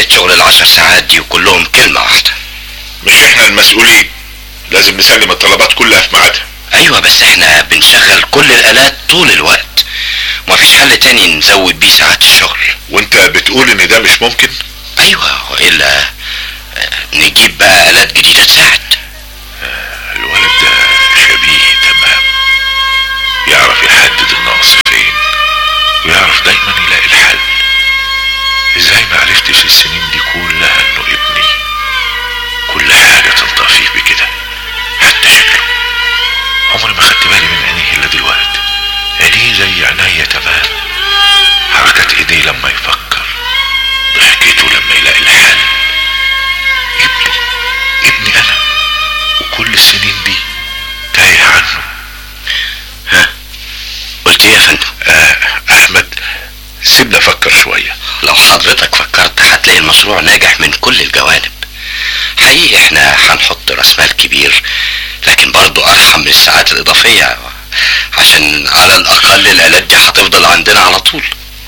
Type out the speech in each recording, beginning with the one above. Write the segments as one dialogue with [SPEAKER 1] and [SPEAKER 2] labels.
[SPEAKER 1] حكاية شغل العشر ساعات دي وكلهم كلمة واحدة
[SPEAKER 2] مش احنا المسؤولين لازم نسلم الطلبات كلها في ميعادها
[SPEAKER 1] ايوه بس احنا بنشغل كل الالات طول الوقت ومفيش حل تاني نزود بيه ساعات الشغل
[SPEAKER 2] وانت بتقول ان ده مش ممكن
[SPEAKER 1] ايوه والا آه، نجيب بقى الات جديدة تساعد
[SPEAKER 2] الولد ده شبيه تمام يعرف يحدد النقص فين ويعرف دايما يلاقي الحل ازاي ما عرفتش السنين دي كلها انه ابني كل حاجة تنطق فيه بكده حتى شكله عمري ما خدت بالي من عينيه الا دلوقتي عينيه زي عينيا تمام حركات ايديه لما يفكر ضحكته لما يلاقي الحل ابني ابني انا وكل السنين دي تايه عنه
[SPEAKER 1] ها قلت ايه يا فندم
[SPEAKER 2] آه احمد سيبنا افكر شوية
[SPEAKER 1] لو حضرتك فكرت هتلاقي المشروع ناجح من كل الجوانب حقيقي احنا هنحط راس مال كبير لكن برضو ارحم من الساعات الاضافية عشان على الاقل الالات دي هتفضل عندنا على طول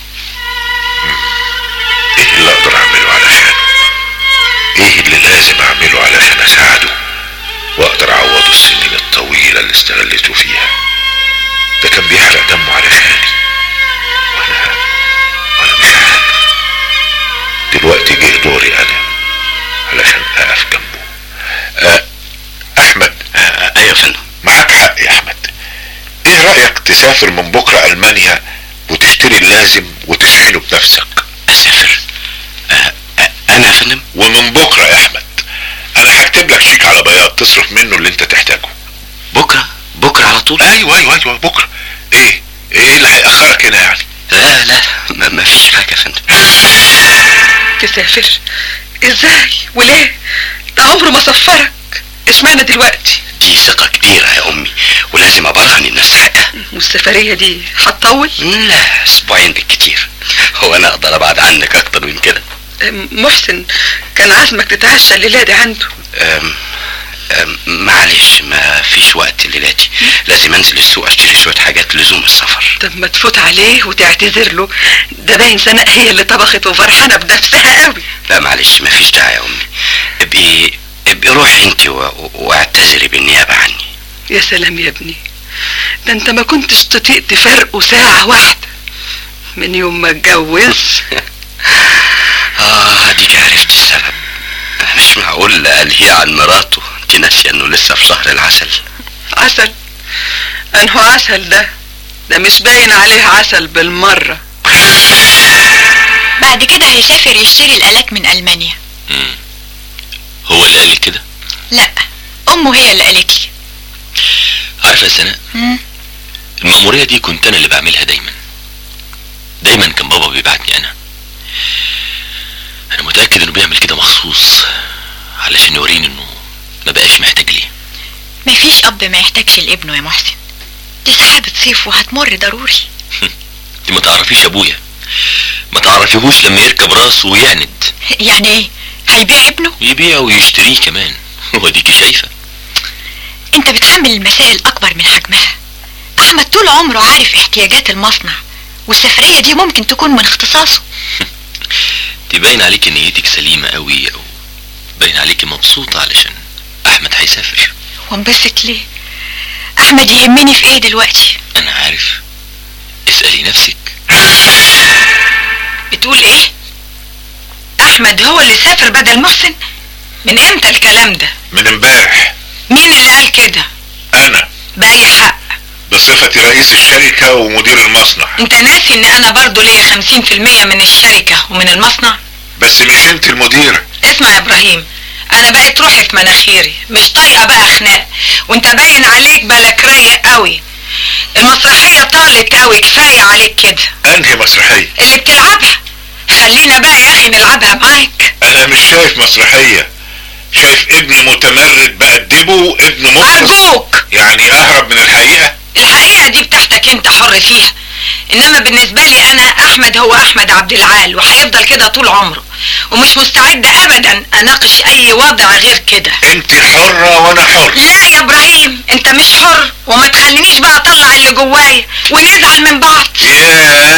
[SPEAKER 2] ايه اللي اقدر اعمله علشانه ايه اللي لازم اعمله علشان اساعده واقدر اعوضه السنين الطويلة اللي استغلته فيها ده كان بيحرق دمه علشاني وانا وانا مش عارف دلوقتي جه دوري انا علشان اقف جنبه آه احمد
[SPEAKER 1] آه، ايوه يا فندم
[SPEAKER 2] معاك حق يا احمد ايه رأيك تسافر من بكرة المانيا وتشتري اللازم وتشحنه بنفسك
[SPEAKER 1] اسافر آه، آه، انا يا فندم
[SPEAKER 2] ومن بكرة يا احمد انا هكتب لك شيك على بياض تصرف منه اللي انت تحتاجه
[SPEAKER 1] بكرة بكرة على طول
[SPEAKER 2] ايوه ايوه ايوه بكرة ايه ايه اللي هيأخرك هنا يعني
[SPEAKER 1] لا لا ما ما فيش حاجة يا فندم
[SPEAKER 3] تسافر ازاي وليه ده عمره ما سفرك اشمعنى دلوقتي
[SPEAKER 1] دي ثقة كبيرة يا امي ولازم ابرهن اني استحقها
[SPEAKER 3] والسفرية دي هتطول
[SPEAKER 1] لا اسبوعين بالكتير هو انا اقدر ابعد عنك اكتر من كده
[SPEAKER 3] أم، محسن كان عازمك تتعشى الليلة دي عنده
[SPEAKER 1] أم أم معلش ما فيش وقت ليلاتي لازم انزل السوق اشتري شوية حاجات لزوم السفر
[SPEAKER 3] طب ما تفوت عليه وتعتذر له ده باين سناء هي اللي طبخت وفرحانة بنفسها قوي
[SPEAKER 1] لا معلش ما فيش داعي يا امي ابقي ابقي روحي انت و- و- واعتذري بالنيابة عني
[SPEAKER 3] يا سلام يا ابني ده انت ما كنتش تطيق تفرقه ساعة واحدة من يوم ما اتجوز
[SPEAKER 1] اه ديك عرفت السبب مش معقول الهي عن مراته انت ناسية انه لسه في شهر العسل
[SPEAKER 3] عسل انه عسل ده ده مش باين عليه عسل بالمرة
[SPEAKER 4] بعد كده هيسافر يشتري الآلات من ألمانيا
[SPEAKER 5] هو اللي قال لي كده
[SPEAKER 4] لا أمه هي اللي قالت لي
[SPEAKER 5] عارفه يا سناء
[SPEAKER 4] مم.
[SPEAKER 5] المأمورية دي كنت أنا اللي بعملها دايما دايما كان بابا بيبعتني أنا أنا متأكد إنه بيعمل كده مخصوص علشان يوريني إنه ما بقاش محتاج ليه
[SPEAKER 4] مفيش أب ما يحتاجش لابنه يا محسن دي سحابة صيف وهتمر ضروري
[SPEAKER 5] دي ما تعرفيش أبويا ما تعرفيهوش لما يركب راسه ويعند
[SPEAKER 4] يعني ايه هيبيع ابنه
[SPEAKER 5] يبيع ويشتريه كمان وديكي شايفة
[SPEAKER 4] انت بتحمل المسائل أكبر من حجمها أحمد طول عمره عارف احتياجات المصنع والسفرية دي ممكن تكون من اختصاصه
[SPEAKER 5] تبين عليك نيتك سليمة قوي أو باين عليكي مبسوطة علشان أحمد هيسافر
[SPEAKER 4] وانبسط ليه أحمد يهمني في ايه دلوقتي
[SPEAKER 5] أنا عارف اسألي نفسك
[SPEAKER 3] بتقول ايه احمد هو اللي سافر بدل محسن من امتى الكلام ده
[SPEAKER 2] من امبارح
[SPEAKER 3] مين اللي قال كده
[SPEAKER 2] انا
[SPEAKER 3] بأي حق
[SPEAKER 2] بصفتي رئيس الشركة ومدير المصنع
[SPEAKER 3] انت ناسي ان انا برضو ليا خمسين في المية من الشركة ومن المصنع
[SPEAKER 2] بس مش انت المديرة
[SPEAKER 3] اسمع يا ابراهيم انا بقيت روحي في مناخيري مش طايقه بقى خناق وانت باين عليك بالك رايق قوي المسرحيه طالت قوي كفايه عليك كده
[SPEAKER 2] انهي مسرحية
[SPEAKER 3] اللي بتلعبها خلينا بقى يا اخي نلعبها معاك
[SPEAKER 2] انا مش شايف مسرحية شايف ابن متمرد بأدبه ابن مخلص
[SPEAKER 3] ارجوك
[SPEAKER 2] يعني اهرب من الحقيقة
[SPEAKER 3] الحقيقه دي بتاعتك انت حر فيها انما بالنسبه لي انا احمد هو احمد عبد العال وهيفضل كده طول عمره ومش مستعد ابدا اناقش اي وضع غير كده
[SPEAKER 2] انت حرة وانا حر
[SPEAKER 3] لا يا ابراهيم انت مش حر وما تخلينيش بقى اطلع اللي جوايا ونزعل من بعض
[SPEAKER 2] ياه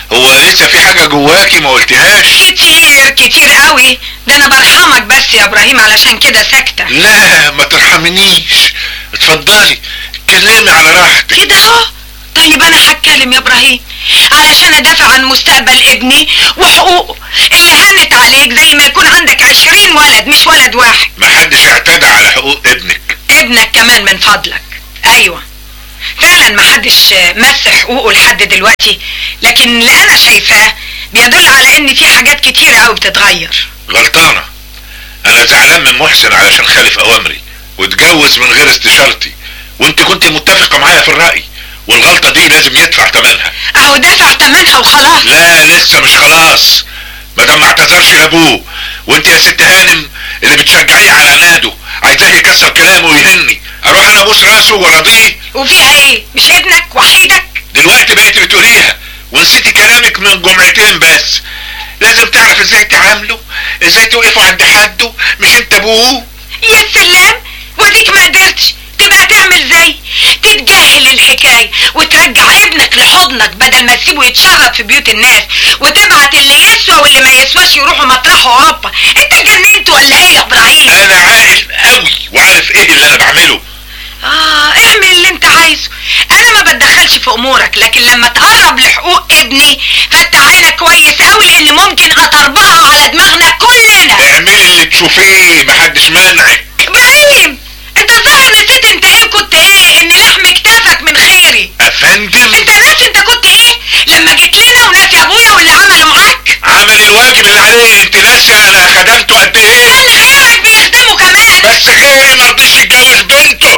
[SPEAKER 2] هو لسه في حاجة جواكي ما قلتهاش
[SPEAKER 3] كتير كتير قوي ده انا برحمك بس يا ابراهيم علشان كده ساكتة
[SPEAKER 2] لا ما ترحمنيش اتفضلي اتكلمي على راحتك
[SPEAKER 3] كده اهو طيب انا هتكلم يا ابراهيم علشان ادافع عن مستقبل ابني وحقوقه اللي هنت عليك زي ما يكون عندك عشرين ولد مش ولد واحد
[SPEAKER 2] ما حدش اعتدى على حقوق ابنك
[SPEAKER 3] ابنك كمان من فضلك ايوه فعلا ما حدش مس حقوقه لحد دلوقتي لكن اللي انا شايفاه بيدل على ان في حاجات كتيرة قوي بتتغير
[SPEAKER 2] غلطانة انا زعلان من محسن علشان خالف اوامري واتجوز من غير استشارتي وانت كنت متفقة معايا في الرأي والغلطة دي لازم يدفع ثمنها
[SPEAKER 3] اهو دافع تمنها وخلاص
[SPEAKER 2] لا لسه مش خلاص ما دام ما اعتذرش لابوه وانت يا ست هانم اللي بتشجعيه على عناده عايزاه يكسر كلامه ويهني اروح انا ابوس راسه وراضيه
[SPEAKER 3] وفيها ايه مش ابنك وحيدك
[SPEAKER 2] دلوقتي بقيت بتقوليها ونسيتي كلامك من جمعتين بس لازم تعرف ازاي تعامله ازاي توقفوا عند حده مش انت ابوه
[SPEAKER 3] يا سلام وديك ما قدرتش تبقى تعمل زي تتجاهل الحكاية وترجع ابنك لحضنك بدل ما تسيبه يتشرب في بيوت الناس وتبعت اللي يسوى واللي ما يسواش يروحوا مطرح اوروبا انت جننت ولا ايه يا ابراهيم
[SPEAKER 2] انا عاقل قوي وعارف ايه اللي انا بعمله
[SPEAKER 3] اه اعمل اللي انت عايزه انا ما بتدخلش في امورك لكن لما تقرب لحقوق ابني فتح عينك كويس قوي لان ممكن اطربقها على دماغنا كلنا
[SPEAKER 2] اعملي اللي تشوفيه محدش مانعك
[SPEAKER 3] ابراهيم انت ظاهر نسيت انت ايه كنت ايه ان لحم كتافك من خيري
[SPEAKER 2] افندم
[SPEAKER 3] انت ناسي انت كنت ايه لما جيت لنا وناسي ابويا واللي عمله معاك
[SPEAKER 2] عمل الواجب اللي عليه انت ناسيه انا خدمته قد ايه
[SPEAKER 3] كان غيرك بيخدمه كمان
[SPEAKER 2] بس غيري ما رضيش يتجوز بنته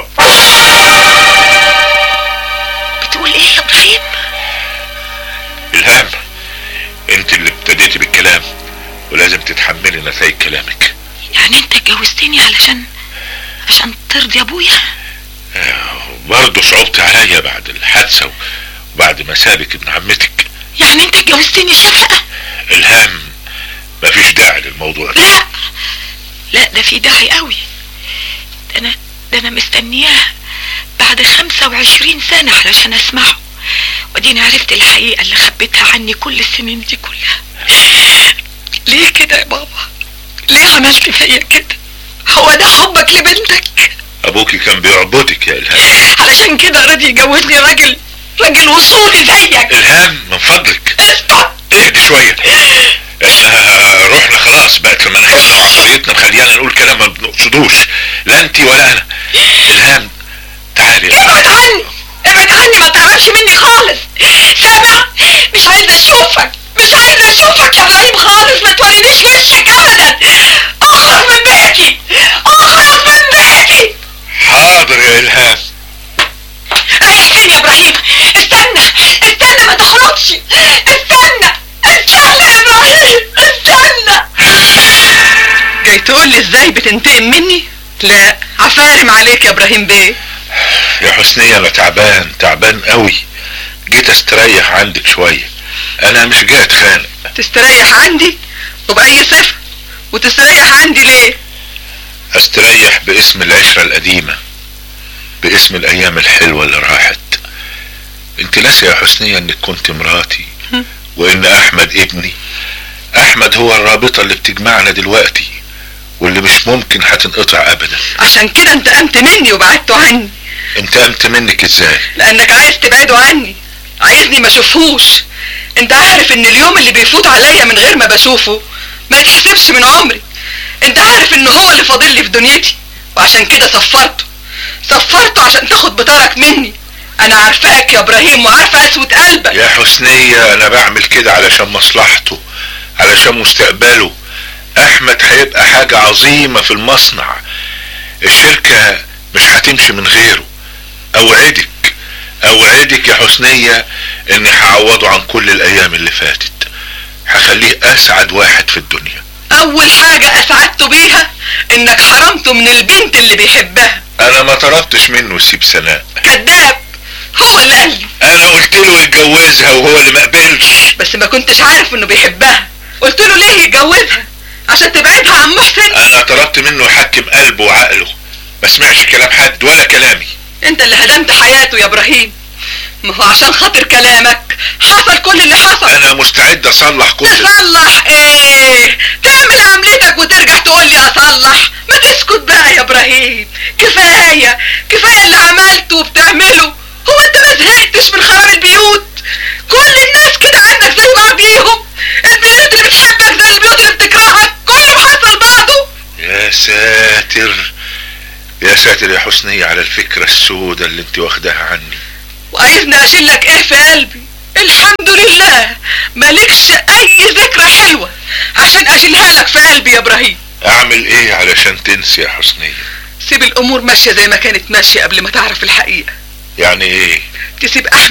[SPEAKER 3] بتقول ايه يا ابراهيم
[SPEAKER 2] الهام انت اللي ابتديتي بالكلام ولازم تتحملي نتائج كلامك
[SPEAKER 3] يعني انت اتجوزتني علشان عشان ترضي ابويا
[SPEAKER 2] برضه صعوبتي عليا بعد الحادثة وبعد ما سابك ابن عمتك
[SPEAKER 3] يعني انت اتجوزتني شفقة
[SPEAKER 2] الهام مفيش داعي للموضوع ده
[SPEAKER 3] لا لا ده في داعي قوي ده انا ده انا مستنياه بعد خمسة وعشرين سنة علشان اسمعه وديني عرفت الحقيقة اللي خبيتها عني كل السنين دي كلها ليه كده يا بابا ليه عملت فيا كده هو ده حبك لبنتك
[SPEAKER 2] ابوكي كان بيعبدك يا الهام
[SPEAKER 3] علشان كده رضي يجوزني راجل راجل وصولي زيك
[SPEAKER 2] الهام من فضلك
[SPEAKER 3] اسكت
[SPEAKER 2] اهدي شوية احنا رحنا خلاص بقت في مناخيرنا وعصبيتنا مخليانا نقول كلام ما بنقصدوش لا انت ولا انا الهام تعالي
[SPEAKER 3] ابعد عني ابعد عني ما تقربش مني خالص سامع مش عايزه اشوفك مش عايزه اشوفك يا ابراهيم خالص ما تورينيش وشك ابدا اخرج من بيتي اخرج من بيتي
[SPEAKER 2] حاضر يا الهام
[SPEAKER 3] رايح فين يا ابراهيم استنى استنى ما تخرجش استنى استنى يا ابراهيم استنى
[SPEAKER 6] جاي تقول لي ازاي بتنتقم مني لا عفارم عليك يا ابراهيم بيه
[SPEAKER 2] يا حسنية انا تعبان تعبان قوي جيت استريح عندك شوية انا مش جاي اتخانق
[SPEAKER 6] تستريح عندي وبأي صفة وتستريح عندي ليه
[SPEAKER 2] استريح باسم العشرة القديمة باسم الايام الحلوة اللي راحت انت ناسي يا حسنية انك كنت مراتي وان احمد ابني احمد هو الرابطة اللي بتجمعنا دلوقتي واللي مش ممكن هتنقطع ابدا
[SPEAKER 6] عشان كده انتقمت مني وبعدته عني
[SPEAKER 2] انتقمت منك ازاي
[SPEAKER 6] لانك عايز تبعده عني عايزني ما اشوفهوش انت عارف ان اليوم اللي بيفوت عليا من غير ما بشوفه ما يتحسبش من عمري انت عارف ان هو اللي فاضل لي في دنيتي وعشان كده صفرته صفرته عشان تاخد بطارك مني انا عارفاك يا ابراهيم وعارفه قسوة قلبك
[SPEAKER 2] يا حسنية انا بعمل كده علشان مصلحته علشان مستقبله احمد هيبقى حاجة عظيمة في المصنع الشركة مش هتمشي من غيره اوعدك اوعدك يا حسنية اني هعوضه عن كل الايام اللي فاتت هخليه اسعد واحد في الدنيا
[SPEAKER 6] اول حاجة اسعدته بيها انك حرمته من البنت اللي بيحبها
[SPEAKER 2] انا ما طلبتش منه يسيب سناء
[SPEAKER 6] كذاب هو اللي قال لي
[SPEAKER 2] انا قلت له يتجوزها وهو اللي ما قبلش
[SPEAKER 6] بس ما كنتش عارف انه بيحبها قلت له ليه يتجوزها عشان تبعدها عن محسن
[SPEAKER 2] انا طلبت منه يحكم قلبه وعقله ما سمعش كلام حد ولا كلامي
[SPEAKER 6] انت اللي هدمت حياته يا ابراهيم ما هو عشان خاطر كلامك حصل كل اللي حصل
[SPEAKER 2] انا مستعد اصلح كل
[SPEAKER 6] تصلح ايه تعمل عملتك وترجع تقول لي اصلح ما تسكت بقى يا ابراهيم كفايه كفايه اللي عملته وبتعمله هو انت ما زهقتش من خراب البيوت كل الناس كده عندك زي بعضيهم البيوت اللي بتحبك زي البيوت اللي بتكرهك كله محصل بعضه
[SPEAKER 2] يا ساتر يا ساتر يا حسنية على الفكرة السوداء اللي انت واخداها عني
[SPEAKER 6] وعايزني اشيلك ايه في قلبي الحمد لله مالكش اي ذكرى حلوة عشان اشيلها لك في قلبي يا ابراهيم
[SPEAKER 2] اعمل ايه علشان تنسي يا حسنية
[SPEAKER 6] سيب الامور ماشية زي ما كانت ماشية قبل ما تعرف الحقيقة
[SPEAKER 2] يعني ايه
[SPEAKER 6] تسيب احمد